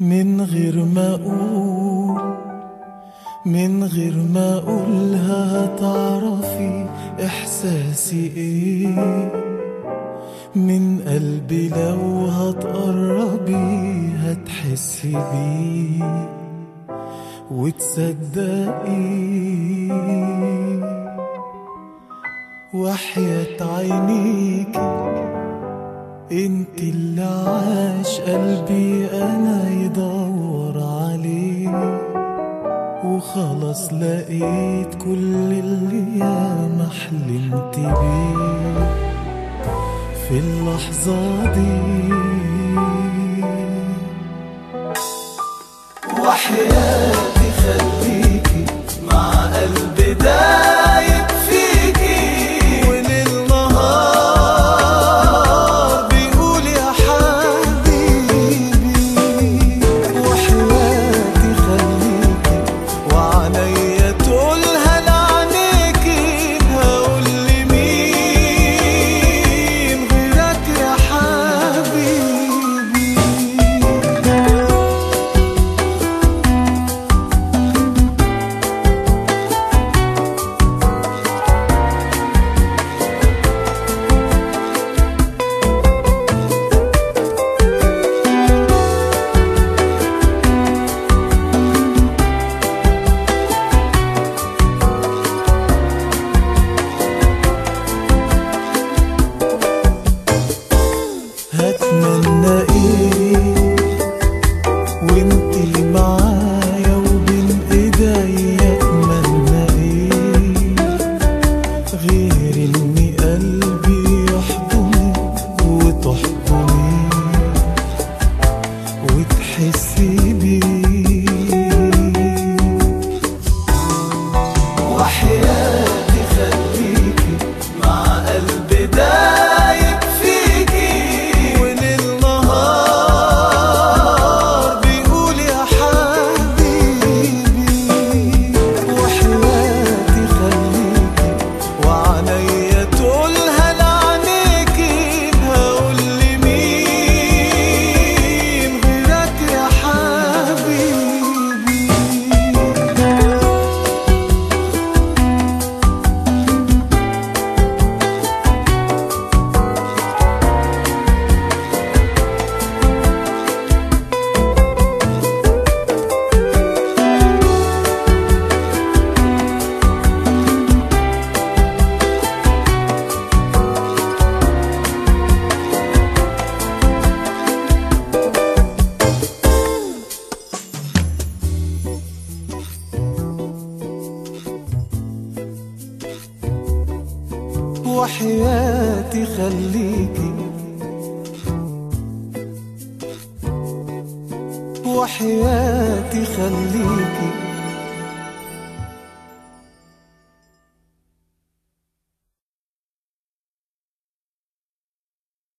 من غير ما اقول من غير ما اقولها هتعرفي احساسي ايه من قلبي لو هتقربي هتحسي بيه وتصدقي وحياة عينيكي انت اللي عاش قلبي انا يدور عليه وخلاص لقيت كل اللي ياما حلمت بيه في اللحظة دي وحياتي خليكي مع قلب دايب فيكي وليل نهار بيقول يا حبيبي وحياتي خليكي وعليا تقولها لعنيكي هقول لمين غيرك يا حبيبي هتمنى ايه وانتي معايا وبين ايديا اتمنى ايه غير اني قلبي يحضنك وتحضني وتحسي بيه وحياتي خليكي مع قلب دايب فيكي وليل نهار بيقول يا حبيبي وحياتي خليكي وعليا تقولها لعنيكي هقول لمين غيرك يا حبيبي وحياتي خليكي وحياتي خليكي